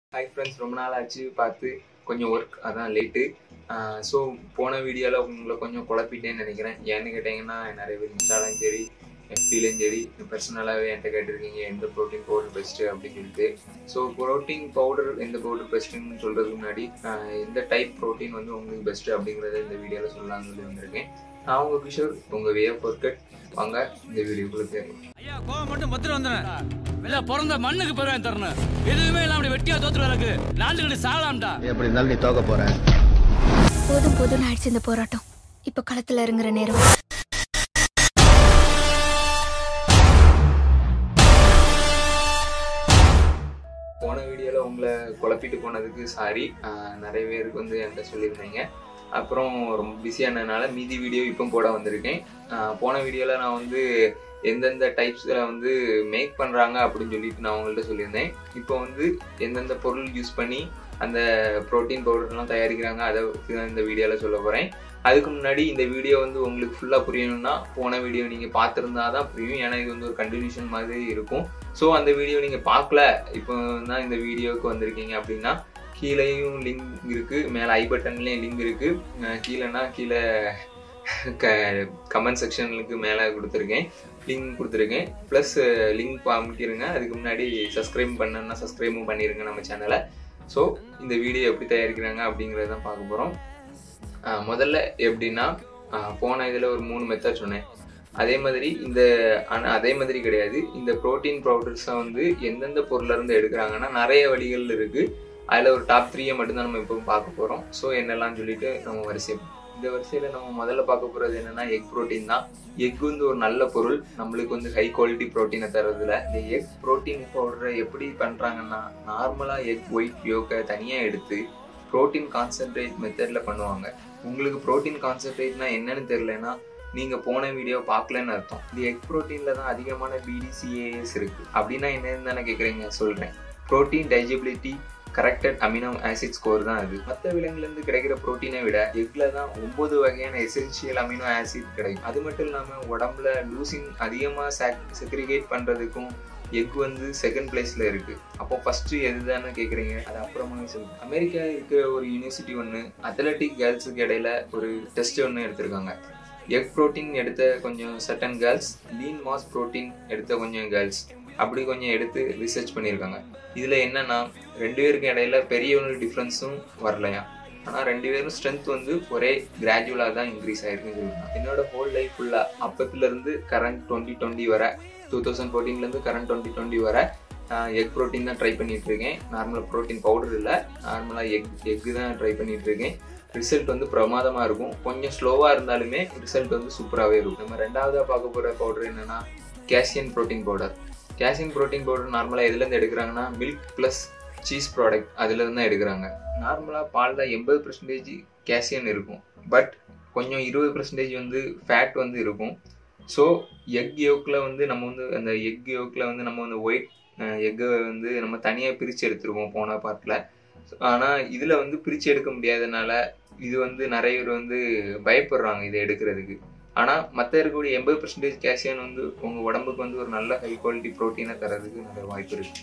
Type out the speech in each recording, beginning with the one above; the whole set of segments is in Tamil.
ஹாய் ஃப்ரெண்ட்ஸ் ரொம்ப நாள் ஆச்சு பார்த்து கொஞ்சம் ஒர்க் அதான் லேட்டு ஸோ போன வீடியோவில் உங்களை கொஞ்சம் குழப்பிட்டேன்னு நினைக்கிறேன் ஏன்னு கேட்டிங்கன்னா நிறைய பேர் இன்ஸ்டாலையும் சரி எஃபிலையும் சரி பர்சனலாகவே என்கிட்ட கேட்டிருக்கீங்க எந்த ப்ரோட்டீன் பவுடர் பெஸ்ட்டு அப்படின்னு சொல்லிட்டு ஸோ ப்ரோட்டீன் பவுடர் எந்த பவுடர் பெஸ்ட்டுன்னு சொல்கிறதுக்கு முன்னாடி ஆஹ் எந்த டைப் ப்ரோட்டீன் வந்து உங்களுக்கு பெஸ்ட்டு அப்படிங்கிறத இந்த வீடியோவில் சொல்லலாம்னு சொல்லி வந்திருக்கேன் நான் உங்கள் கிஷோர் உங்கள் வே ஆஃப் ஒர்க்கட் வாங்க இந்த வீடியோக்குள்ளே தேர்வு ஐயா கோவம் மட்டும் பத்திரம் வந்துடுறேன் இல்ல பிறந்த மண்ணுக்கு பெருவேன் தரணும் எதுவுமே இல்லாம அப்படி வெட்டியா தோத்துரு எனக்கு நாண்டுகிட்டு சாகலாம்டா எப்படி இருந்தாலும் நீ தோக்க போற போதும் போதும்னு ஆயிடுச்சு இந்த போராட்டம் இப்ப களத்துல இறங்குற நேரம் போன வீடியோவில் உங்களை குழப்பிட்டு போனதுக்கு சாரி நிறைய பேருக்கு வந்து என்கிட்ட சொல்லியிருந்தீங்க அப்புறம் ரொம்ப பிஸியானதுனால மீதி வீடியோ இப்போ போட வந்திருக்கேன் ஆஹ் போன வீடியோவில் நான் வந்து எந்தெந்த டைப்ஸில் வந்து மேக் பண்ணுறாங்க அப்படின்னு சொல்லிட்டு நான் உங்கள்கிட்ட சொல்லியிருந்தேன் இப்போ வந்து எந்தெந்த பொருள் யூஸ் பண்ணி அந்த ப்ரோட்டீன் பவுடர்லாம் தயாரிக்கிறாங்க அதை பற்றி தான் இந்த வீடியோவில் சொல்ல போகிறேன் அதுக்கு முன்னாடி இந்த வீடியோ வந்து உங்களுக்கு ஃபுல்லாக புரியணும்னா போன வீடியோ நீங்கள் பார்த்துருந்தா தான் புரியும் ஏன்னா இது வந்து ஒரு கண்டினியூஷன் மாதிரி இருக்கும் ஸோ அந்த வீடியோ நீங்கள் பார்க்கல இப்போ தான் இந்த வீடியோவுக்கு வந்திருக்கீங்க அப்படின்னா கீழேயும் லிங்க் இருக்குது மேலே ஐ பட்டன்லேயும் லிங்க் இருக்குது கீழேனா கீழே க கமெண்ட் செக்ஷனுக்கு மேலே கொடுத்துருக்கேன் லிங்க் கொடுத்துருக்கேன் ப்ளஸ் லிங்க் அமைக்கிருங்க அதுக்கு முன்னாடி சப்ஸ்கிரைப் பண்ணணும்னா சப்ஸ்கிரைபும் பண்ணிடுங்க நம்ம சேனலை ஸோ இந்த வீடியோ எப்படி தயாரிக்கிறாங்க அப்படிங்கிறத தான் பார்க்க போகிறோம் முதல்ல எப்படின்னா ஆஹ் போன இதில் ஒரு மூணு மெத்தட் சொன்னேன் அதே மாதிரி இந்த ஆனால் அதே மாதிரி கிடையாது இந்த ப்ரோட்டீன் பவுடர்ஸை வந்து எந்தெந்த பொருள்ல இருந்து எடுக்கிறாங்கன்னா நிறைய வழிகள் இருக்கு அதில் ஒரு டாப் த்ரீயை மட்டும்தான் நம்ம இப்போ பார்க்க போகிறோம் ஸோ என்னெல்லாம் சொல்லிட்டு நம்ம வரிசை இந்த வரிசையில் நம்ம முதல்ல பார்க்க போகிறது என்னன்னா எக் ப்ரோட்டீன் தான் எக் வந்து ஒரு நல்ல பொருள் நம்மளுக்கு வந்து ஹை குவாலிட்டி ப்ரோட்டீனை தர்றதுல இந்த எக் ப்ரோட்டீன் பவுடரை எப்படி பண்ணுறாங்கன்னா நார்மலாக எக் ஒயிட் யோக்கை தனியாக எடுத்து ப்ரோட்டீன் கான்சென்ட்ரேட் மெத்தடில் பண்ணுவாங்க உங்களுக்கு ப்ரோட்டீன் கான்சென்ட்ரேட்னா என்னன்னு தெரியலனா நீங்க போன வீடியோ பார்க்கலன்னு அர்த்தம் இந்த எக் ப்ரோட்டீன்ல தான் அதிகமான பிடிசிஏஎஸ் இருக்கு அப்படின்னா என்னன்னு தானே கேக்குறீங்க சொல்றேன் protein digestibility corrected amino acid score தான் அது மற்ற விலங்குல இருந்து கிடைக்கிற ப்ரோட்டீனை விட எக்ல தான் ஒன்பது வகையான எசென்சியல் அமினோ ஆசிட் கிடைக்கும் அது மட்டும் இல்லாம உடம்புல லூசிங் அதிகமா செக்ரிகேட் பண்றதுக்கும் எக் வந்து செகண்ட் பிளேஸ்ல இருக்கு அப்போ ஃபர்ஸ்ட் எதுதானு கேக்குறீங்க அது அப்புறமா சொல்லுங்க அமெரிக்கா இருக்கிற ஒரு யூனிவர்சிட்டி ஒன்று அத்லட்டிக் கேர்ள்ஸுக்கு இடையில ஒரு டெஸ்ட் ஒன்று எடுத்திருக்காங்க எக் ப்ரோட்டீன் எடுத்த கொஞ்சம் சட்டன் கேர்ள்ஸ் லீன் மாஸ் ப்ரோட்டீன் எடுத்த கொஞ்சம் கேர்ள்ஸ் அப்படி கொஞ்சம் எடுத்து ரிசர்ச் பண்ணியிருக்காங்க இதில் என்னன்னா ரெண்டு பேருக்கு இடையில பெரிய ஒரு டிஃப்ரென்ஸும் வரலையா ஆனால் ரெண்டு பேரும் ஸ்ட்ரென்த் வந்து ஒரே கிராஜுவலாக தான் இன்க்ரீஸ் ஆயிருக்குன்னு சொல்லியிருக்காங்க என்னோட ஹோல் லைஃப் ஃபுல்லாக அப்பத்துலேருந்து கரண்ட் டுவெண்ட்டி டுவெண்ட்டி வர டூ தௌசண்ட் ஃபோர்டீன்லேருந்து கரண்ட் டுவெண்ட்டி டுவெண்ட்டி வர எக் ப்ரோட்டீன் தான் ட்ரை பண்ணிட்டு இருக்கேன் நார்மலாக ப்ரோட்டீன் பவுடர் இல்லை நார்மலாக எக் எக்கு தான் ட்ரை பண்ணிட்டு இருக்கேன் ரிசல்ட் வந்து பிரமாதமாக இருக்கும் கொஞ்சம் ஸ்லோவாக இருந்தாலுமே ரிசல்ட் வந்து சூப்பராகவே இருக்கும் நம்ம ரெண்டாவதாக பார்க்க போகிற பவுடர் என்னன்னா casein protein powder casein protein powder நார்மலாக எதுலேருந்து எடுக்கிறாங்கன்னா மில்க் ப்ளஸ் சீஸ் ப்ராடக்ட் அதுலேருந்து தான் எடுக்கிறாங்க நார்மலாக பாலில் எண்பது பர்சன்டேஜ் கேசியன் இருக்கும் பட் கொஞ்சம் இருபது பர்சன்டேஜ் வந்து ஃபேட் வந்து இருக்கும் ஸோ எக் யோக்கில் வந்து நம்ம வந்து அந்த எக் யோக்கில் வந்து நம்ம வந்து ஒயிட் எக்கை வந்து நம்ம தனியாக பிரித்து எடுத்துருவோம் போன பார்ட்டில் ஆனால் இதில் வந்து பிரித்து எடுக்க முடியாதனால இது வந்து நிறைய பேர் வந்து பயப்படுறாங்க இதை எடுக்கிறதுக்கு ஆனால் மற்ற இருக்கக்கூடிய எண்பது பர்சன்டேஜ் கேல்சியம் வந்து உங்கள் உடம்புக்கு வந்து ஒரு நல்ல ஹை குவாலிட்டி ப்ரோட்டீனை தரதுக்கு நிறைய வாய்ப்பு இருக்கு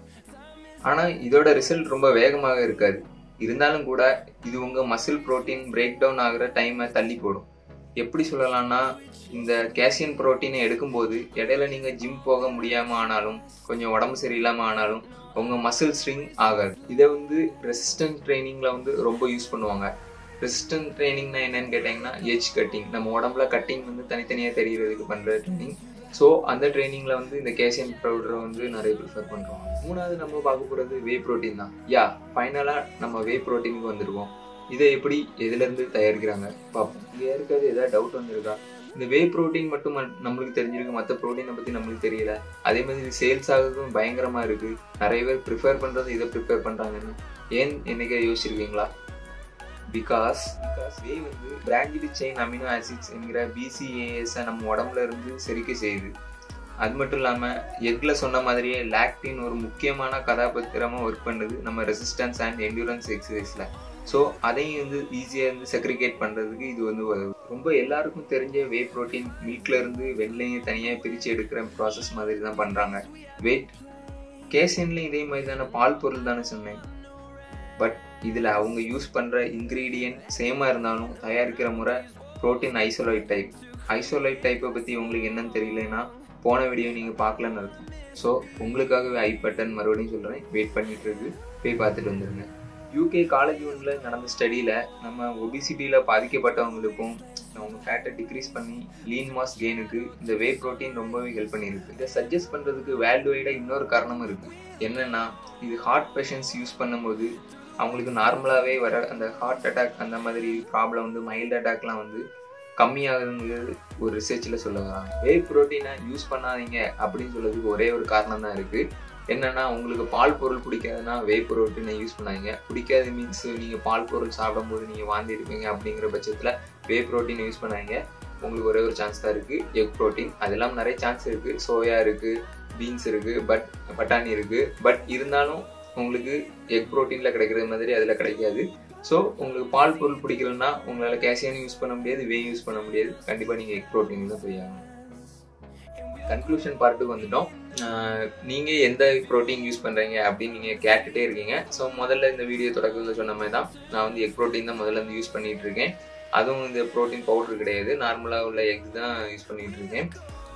ஆனால் இதோட ரிசல்ட் ரொம்ப வேகமாக இருக்காது இருந்தாலும் கூட இது உங்கள் மசில் ப்ரோட்டீன் பிரேக் டவுன் ஆகிற டைமை தள்ளி போடும் எப்படி சொல்லலாம்னா இந்த கேல்சியம் ப்ரோட்டீனை எடுக்கும்போது இடையில நீங்கள் ஜிம் போக முடியாமல் ஆனாலும் கொஞ்சம் உடம்பு சரியில்லாமல் ஆனாலும் உங்கள் மசில் ஸ்ட்ரிங் ஆகாது இதை வந்து ரெசிஸ்டன்ட் ட்ரைனிங்கில் வந்து ரொம்ப யூஸ் பண்ணுவாங்க ரெசிஸ்டன்ட் ட்ரைனிங்னா என்னன்னு கேட்டிங்கன்னா ஏஜ் கட்டிங் நம்ம உடம்புல கட்டிங் வந்து தனித்தனியாக தெரியறதுக்கு பண்ணுற ட்ரைனிங் ஸோ அந்த ட்ரைனிங்கில் வந்து இந்த கேசியம் பவுடரை வந்து நிறைய ப்ரிஃபர் பண்ணுறோம் மூணாவது நம்ம பார்க்க போகிறது வே ப்ரோட்டீன் தான் யா ஃபைனலாக நம்ம வே ப்ரோட்டீனுக்கு வந்துருவோம் இதை எப்படி எதுலேருந்து தயாரிக்கிறாங்க பார்ப்போம் இங்கே இருக்கிறது ஏதாவது டவுட் வந்திருக்கா இந்த வே ப்ரோட்டீன் மட்டும் நம்மளுக்கு தெரிஞ்சிருக்கு மற்ற ப்ரோட்டீனை பற்றி நம்மளுக்கு தெரியல அதே மாதிரி சேல்ஸ் ஆகிறதும் பயங்கரமாக இருக்குது நிறைய பேர் ப்ரிஃபர் பண்ணுறது இதை ப்ரிஃபர் பண்ணுறாங்கன்னு ஏன் என்னைக்கே யோசிச்சிருக்கீங்களா பிகாஸ் பிகாஸ் வே வந்து பிராஞ்சிடு செயின் அமினோ ஆசிட்ஸ் என்கிற பிசிஏஎஸை நம்ம உடம்புல இருந்து செரிக்க செய்யுது அது மட்டும் இல்லாமல் எக்கில் சொன்ன மாதிரியே லாக்டின் ஒரு முக்கியமான கதாபாத்திரமாக ஒர்க் பண்ணுது நம்ம ரெசிஸ்டன்ஸ் அண்ட் என்டூரன்ஸ் எக்ஸசைஸில் ஸோ அதையும் வந்து ஈஸியாக வந்து செக்ரிகேட் பண்ணுறதுக்கு இது வந்து ரொம்ப எல்லாருக்கும் தெரிஞ்ச வே ப்ரோட்டீன் மில்க்ல இருந்து வெள்ளையும் தனியாக பிரித்து எடுக்கிற ப்ராசஸ் மாதிரி தான் பண்ணுறாங்க வெயிட் கேசியன்லையும் இதே மாதிரி தானே பால் பொருள் தானே சொன்னேன் பட் இதில் அவங்க யூஸ் பண்ணுற இன்க்ரீடியன்ட் சேமாக இருந்தாலும் தயாரிக்கிற முறை ப்ரோட்டீன் ஐசோலைட் டைப் ஐசோலைட் டைப்பை பற்றி உங்களுக்கு என்னன்னு தெரியலனா போன வீடியோ நீங்கள் பார்க்கலன்னு அர்த்தம் ஸோ உங்களுக்காகவே ஐ பட்டன் மறுபடியும் சொல்கிறேன் வெயிட் பண்ணிட்டு இருக்கு போய் பார்த்துட்டு வந்துடுங்க யூகே காலேஜ் ஒன்றில் நடந்த ஸ்டடியில் நம்ம ஒபிசிட்டியில் பாதிக்கப்பட்டவங்களுக்கும் அவங்க ஃபேட்டை டிக்ரீஸ் பண்ணி லீன் மாஸ் கெயினுக்கு இந்த வே ப்ரோட்டீன் ரொம்பவே ஹெல்ப் பண்ணியிருக்கு இதை சஜஸ்ட் பண்ணுறதுக்கு வேர்ல்டு வைடாக இன்னொரு காரணமும் இருக்குது என்னென்னா இது ஹார்ட் பேஷண்ட்ஸ் யூஸ் பண்ணும்போது அவங்களுக்கு நார்மலாகவே வர அந்த ஹார்ட் அட்டாக் அந்த மாதிரி ப்ராப்ளம் வந்து மைல்டு அட்டாக்லாம் வந்து கம்மியாகுதுங்கிறது ஒரு ரிசர்ச்சில் சொல்ல வராங்க வே ப்ரோட்டீனை யூஸ் பண்ணாதீங்க அப்படின்னு சொல்றதுக்கு ஒரே ஒரு காரணம் தான் இருக்குது என்னன்னா உங்களுக்கு பால் பொருள் பிடிக்காதுன்னா வே புரோட்டீனை யூஸ் பண்ணாதீங்க பிடிக்காது மீன்ஸ் நீங்கள் பால் பொருள் சாப்பிடும்போது நீங்கள் வாந்தி இருப்பீங்க அப்படிங்கிற பட்சத்தில் வே ப்ரோட்டீன் யூஸ் பண்ணாதீங்க உங்களுக்கு ஒரே ஒரு சான்ஸ் தான் இருக்குது எக் ப்ரோட்டீன் அதெல்லாம் நிறைய சான்ஸ் இருக்குது சோயா இருக்குது பீன்ஸ் இருக்குது பட் பட்டாணி இருக்குது பட் இருந்தாலும் உங்களுக்கு எக் ப்ரோட்டீனில் கிடைக்கிற மாதிரி அதில் கிடைக்காது ஸோ உங்களுக்கு பால் பொருள் பிடிக்கலன்னா உங்களால் கேசியானு யூஸ் பண்ண முடியாது வே யூஸ் பண்ண முடியாது கண்டிப்பாக நீங்கள் எக் ப்ரோட்டீன் தான் போய் ஆகணும் கன்க்ளூஷன் பார்ட்டுக்கு வந்துட்டோம் நீங்கள் எந்த ப்ரோட்டீன் யூஸ் பண்ணுறீங்க அப்படின்னு நீங்கள் கேட்டுகிட்டே இருக்கீங்க ஸோ முதல்ல இந்த வீடியோ தொடக்கத்தில் சொன்ன மாதிரி தான் நான் வந்து எக் ப்ரோட்டீன் தான் முதல்ல இருந்து யூஸ் பண்ணிகிட்டு இருக்கேன் அதுவும் இந்த ப்ரோட்டீன் பவுடர் கிடையாது நார்மலாக உள்ள எக்ஸ் தான் யூஸ் பண்ணிகிட்டு இருக்கேன்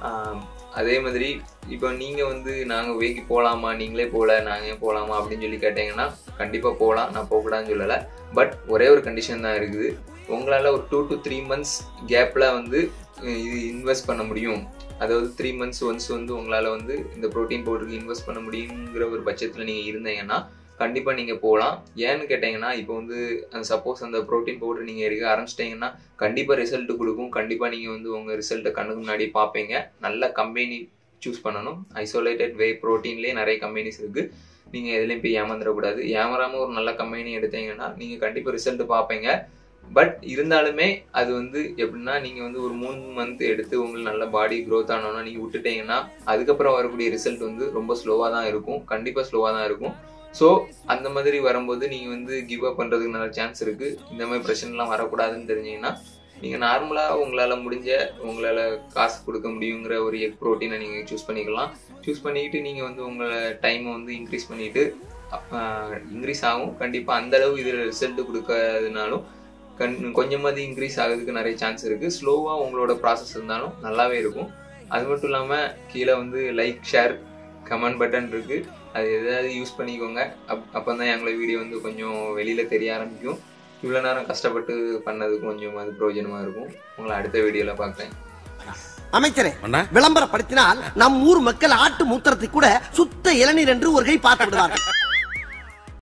அதே மாதிரி இப்போ நீங்கள் வந்து நாங்கள் வேக்கு போகலாமா நீங்களே போகல நாங்கள் ஏன் போகலாமா அப்படின்னு சொல்லி கேட்டிங்கன்னா கண்டிப்பாக போகலாம் நான் போகக்கூடாதுன்னு சொல்லலை பட் ஒரே ஒரு கண்டிஷன் தான் இருக்குது உங்களால் ஒரு டூ டு த்ரீ மந்த்ஸ் கேப்பில் வந்து இது இன்வெஸ்ட் பண்ண முடியும் அதாவது த்ரீ மந்த்ஸ் ஒன்ஸ் வந்து உங்களால் வந்து இந்த ப்ரோட்டீன் பவுடருக்கு இன்வெஸ்ட் பண்ண முடியுங்கிற ஒரு பட்சத்தில் நீங்கள் இருந்தீங்கன்னா கண்டிப்பாக நீங்கள் போகலாம் ஏன்னு கேட்டிங்கன்னா இப்போ வந்து சப்போஸ் அந்த ப்ரோட்டீன் பவுடர் நீங்கள் எடுக்க ஆரம்பிச்சிட்டிங்கன்னா கண்டிப்பாக ரிசல்ட் கொடுக்கும் கண்டிப்பாக நீங்கள் வந்து உங்கள் ரிசல்ட்டை கண்ணுக்கு முன்னாடி பார்ப்பீங்க நல்ல கம்பெனி சூஸ் பண்ணணும் ஐசோலேட்டட் வே ப்ரோட்டீன்லேயே நிறைய கம்பெனிஸ் இருக்குது நீங்கள் எதுலேயும் போய் ஏமாந்துடக்கூடாது ஏமாறாமல் ஒரு நல்ல கம்பெனி எடுத்தீங்கன்னா நீங்கள் கண்டிப்பாக ரிசல்ட் பார்ப்பீங்க பட் இருந்தாலுமே அது வந்து எப்படின்னா நீங்கள் வந்து ஒரு மூணு மந்த் எடுத்து உங்களுக்கு நல்ல பாடி க்ரோத் ஆனோன்னா நீங்கள் விட்டுட்டீங்கன்னா அதுக்கப்புறம் வரக்கூடிய ரிசல்ட் வந்து ரொம்ப ஸ்லோவாக தான் இருக்கும் கண்டிப்பாக ஸ்லோவாக தான் இருக்கும் ஸோ அந்த மாதிரி வரும்போது நீங்கள் வந்து கிவ் அப் பண்ணுறதுக்கு நல்ல சான்ஸ் இருக்குது இந்த மாதிரி பிரச்சனைலாம் வரக்கூடாதுன்னு தெரிஞ்சீங்கன்னா நீங்கள் நார்மலாக உங்களால் முடிஞ்ச உங்களால் காசு கொடுக்க முடியுங்கிற ஒரு எக் ப்ரோட்டீனை நீங்கள் சூஸ் பண்ணிக்கலாம் சூஸ் பண்ணிக்கிட்டு நீங்கள் வந்து உங்களை டைமை வந்து இன்க்ரீஸ் பண்ணிவிட்டு இன்க்ரீஸ் ஆகும் கண்டிப்பாக அந்தளவு இதில் ரிசல்ட் கொடுக்காததுனாலும் கண் கொஞ்சமாவது இன்க்ரீஸ் ஆகிறதுக்கு நிறைய சான்ஸ் இருக்குது ஸ்லோவாக உங்களோட ப்ராசஸ் இருந்தாலும் நல்லாவே இருக்கும் அது மட்டும் இல்லாமல் கீழே வந்து லைக் ஷேர் கமெண்ட் பட்டன் இருக்குது அது எதாவது யூஸ் பண்ணிக்கோங்க அப் அப்போ தான் எங்களை வீடியோ வந்து கொஞ்சம் வெளியில் தெரிய ஆரம்பிக்கும் இவ்வளோ நேரம் கஷ்டப்பட்டு பண்ணது கொஞ்சம் அது பிரயோஜனமாக இருக்கும் உங்களை அடுத்த வீடியோவில் பார்க்குறேன் அமைச்சரே விளம்பரப்படுத்தினால் நம் ஊர் மக்கள் ஆட்டு மூத்திரத்தை கூட சுத்த இளநீர் என்று ஒரு கை பார்த்து விடுவார்கள்